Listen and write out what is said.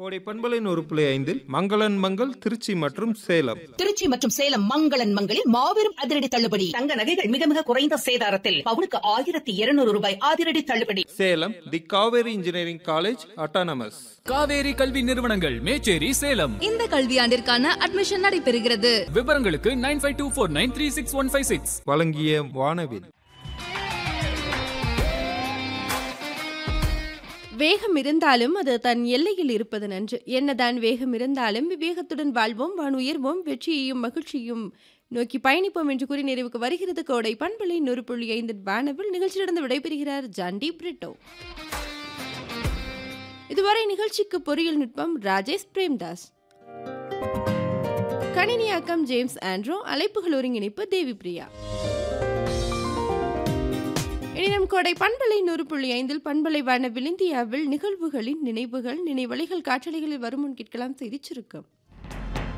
கோடை பண்பலின் ஒரு புள்ளி ஐந்தில் மங்களன் மங்கள் திருச்சி மற்றும் சேலம் திருச்சி மற்றும் சேலம் மங்களன் மங்களில் மாபெரும் அதிரடி தள்ளுபடி தங்க நகைகள் மிக மிக குறைந்த சேதாரத்தில் பவுனுக்கு ஆயிரத்தி இருநூறு ரூபாய் அதிரடி தள்ளுபடி Salem the Kaveri engineering college autonomous Kaveri கல்வி நிறுவனங்கள் மேச்சேரி சேலம் இந்த கல்வியாண்டிற்கான அட்மிஷன் நடைபெறுகிறது விவரங்களுக்கு nine five two four nine three six one five six வழங்கிய வானவில் வேகம் இருந்தாலும் அது தன் எல்லையில் இருப்பது நன்று என்னதான் வேகம் இருந்தாலும் விவேகத்துடன் வாழ்வோம் வான் உயர்வோம் வெற்றியையும் மகிழ்ச்சியும் நோக்கி பயணிப்போம் என்று கூறி நிறைவுக்கு வருகிறது கோடை பண்பலை நூறு புள்ளி ஐந்து வானவில் நிகழ்ச்சியிலிருந்து விடைபெறுகிறார் ஜாண்டி பிரிட்டோ இதுவரை நிகழ்ச்சிக்கு பொறியியல் நுட்பம் ராஜேஷ் பிரேம்தாஸ் கணினியாக்கம் ஜேம்ஸ் ஆண்ட்ரோ அழைப்புகள் ஒருங்கிணைப்பு தேவி பிரியா இனி நம் கோடை பண்பலை நூறு புள்ளி ஐந்தில் பண்பலை வானவில் இந்தியாவில் நிகழ்வுகளின் நினைவுகள் நினைவலைகள் காற்றலைகளில் வரும் முன் கேட்கலாம் செய்திச் சுருக்கம்